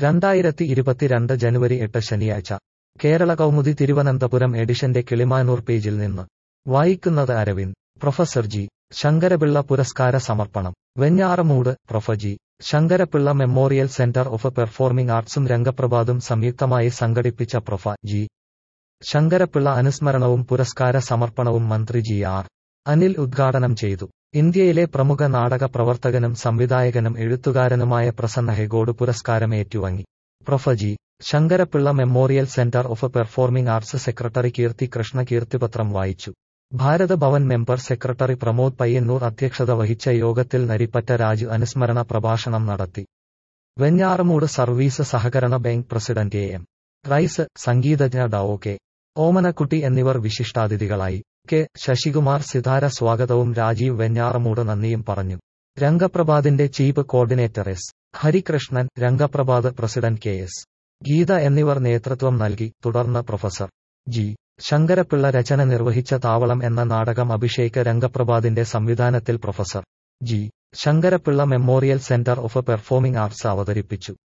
രണ്ടായിരത്തി ഇരുപത്തിരണ്ട് ജനുവരി എട്ട് ശനിയാഴ്ച കേരള കൗമുദി തിരുവനന്തപുരം എഡിഷന്റെ കിളിമാനൂർ പേജിൽ നിന്ന് വായിക്കുന്നത് അരവിന്ദ് പ്രൊഫസർ ജി ശങ്കരപിള്ള പുരസ്കാര സമർപ്പണം Venjaramoodu prof G Sankarapillai memorial centre of performing ആർട്സും രംഗപ്രഭാതും സംയുക്തമായി സംഘടിപ്പിച്ച പ്രൊഫ ജി ശങ്കരപിള്ള അനുസ്മരണവും പുരസ്കാര സമർപ്പണവും മന്ത്രി ജി ആർ അനിൽ ഉദ്ഘാടനം ചെയ്തു ഇന്ത്യയിലെ പ്രമുഖ നാടക പ്രവർത്തകനും സംവിധായകനും എഴുത്തുകാരനുമായ പ്രസന്ന ഹെഗോഡ് പുരസ്കാരം ഏറ്റുവാങ്ങി prof G Sankarapillai memorial centre of performing arts secretary Keerthi Krishna കീർത്തിപത്രം വായിച്ചു ഭാരത ഭവൻ മെമ്പർ സെക്രട്ടറി പ്രമോദ് പയ്യന്നൂർ അധ്യക്ഷത വഹിച്ച യോഗത്തിൽ നരിപ്പറ്റ രാജു അനുസ്മരണ പ്രഭാഷണം നടത്തി വെഞ്ഞാറമൂട് സർവീസ് സഹകരണ bank president A M Rais സംഗീതജ്ഞ ഡോ കെ ഓമനക്കുട്ടി എന്നിവർ വിശിഷ്ടാതിഥികളായി കെ ശശികുമാർ സിതാര സ്വാഗതവും രാജീവ് വെഞ്ഞാറമൂട് നന്ദിയും പറഞ്ഞു രംഗപ്രഭാതിന്റെ chief coordinator S Harikrishnan Rangaprabhath president K S Geetha എന്നിവർ നേതൃത്വം നൽകി തുടർന്ന് പ്രൊഫസർ ജി ശങ്കരപിള്ള രചന നിർവഹിച്ച താവളം എന്ന നാടകം അഭിഷേക് രംഗപ്രഭാതിന്റെ സംവിധാനത്തിൽ professor G Sankarapillai memorial centre of performing arts അവതരിപ്പിച്ചു